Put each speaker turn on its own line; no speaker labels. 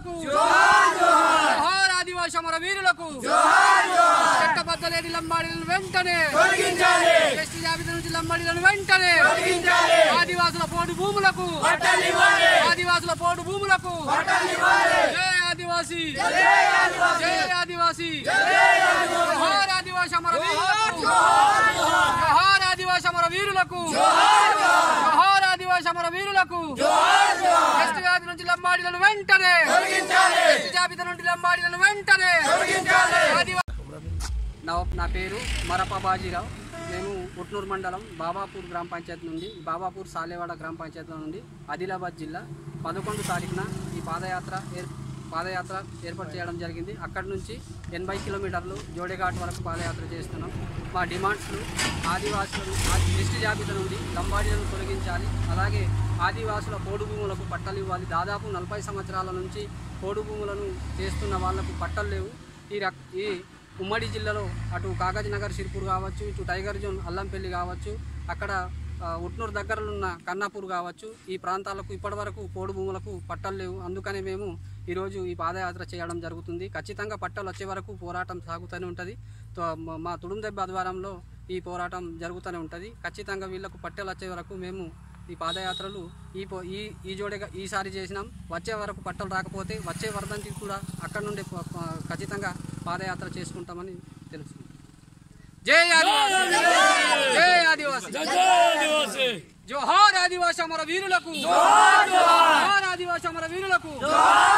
వీరులకు జోహార్ ఆదివాసి అమర వీరులకు చట్టబద్దలేని లంబాడీలను వెంటనే ఎస్టీ జాబితా నుంచి లంబాడీలను వెంటనే ఆదివాసుల పోటు భూములకు ఆదివాసుల పోటు భూములకు జై ఆదివాసి జై ఆదివాసి జోహార్ ఆదివాసి అమర వీరులకు జోహార్ ఆదివాసి అమర వీరులకు జోహార్ ఆదివాసి అమర వీరులకు ఎస్టీ జాబితా నుంచి లంబాడీలను వెంటనే ఎస్టీ జాబితా నుండి లంబాడీలను వెంటనే ఆదివా- నా నా పేరు మరప బాజీరావు మేము ఉట్నూరు మండలం బాబాపూర్ గ్రామ పంచాయతీ నుండి బాబాపూర్ సాలేవాడ గ్రామ పంచాయతీ నుండి ఆదిలాబాద్ జిల్లా పదకొండు తారీఖున ఈ పాదయాత్ర ఏర్ పాదయాత్ర ఏర్పాటు చేయడం జరిగింది అక్కడి నుంచి ఎనభై కిలోమీటర్లు జోడేఘాట్ వరకు పాదయాత్ర చేస్తున్నాం మా డిమాండ్స్లు ఆదివాసులను లిస్టు జాబితా నుండి లంబాడీలను తొలగించాలి అలాగే ఆదివాసుల పోడు భూములకు పట్టలు ఇవ్వాలి దాదాపు నలభై సంవత్సరాల నుంచి పోడు భూములను చేస్తున్న వాళ్లకు పట్టలు లేవు ఈ రక్ ఈ ఉమ్మడి జిల్లాలో అటు కాగజ్ నగర్ సిర్పూర్ కావచ్చు ఇటు టైగర్ జోన్ అల్లంపల్లి కావచ్చు అక్కడ ఆ, ఉట్నూరు దగ్గరలో ఉన్న కన్నాపూర్ కావచ్చు ఈ ప్రాంతాలకు ఇప్పటివరకు పోడు భూములకు పట్టలు లేవు అందుకనే మేము ఈరోజు ఈ పాదయాత్ర చేయడం జరుగుతుంది ఖచ్చితంగా పట్టలు వచ్చే వరకు పోరాటం సాగుతూనే ఉంటుంది తో- మా- మా తుడుం దెబ్బ ఆధ్వర్యంలో ఈ పోరాటం జరుగుతూనే ఉంటుంది ఖచ్చితంగా వీళ్ళకు పట్టెలు వచ్చే వరకు మేము ఈ పాదయాత్రలు ఈ పో ఈ ఈ జోడిగా ఈసారి చేసినాం వచ్చే వరకు పట్టలు రాకపోతే వచ్చే వరదంతికి కూడా అక్కడ నుండి ప- ప- ఖచ్చితంగా పాదయాత్ర చేసుకుంటామని తెలుసు జై ఆదివాసి జై ఆదివాసి జోహార్ ఆదివాసి అమర వీరులకు జోహార్ ఆదివాసి అమర వీరులకు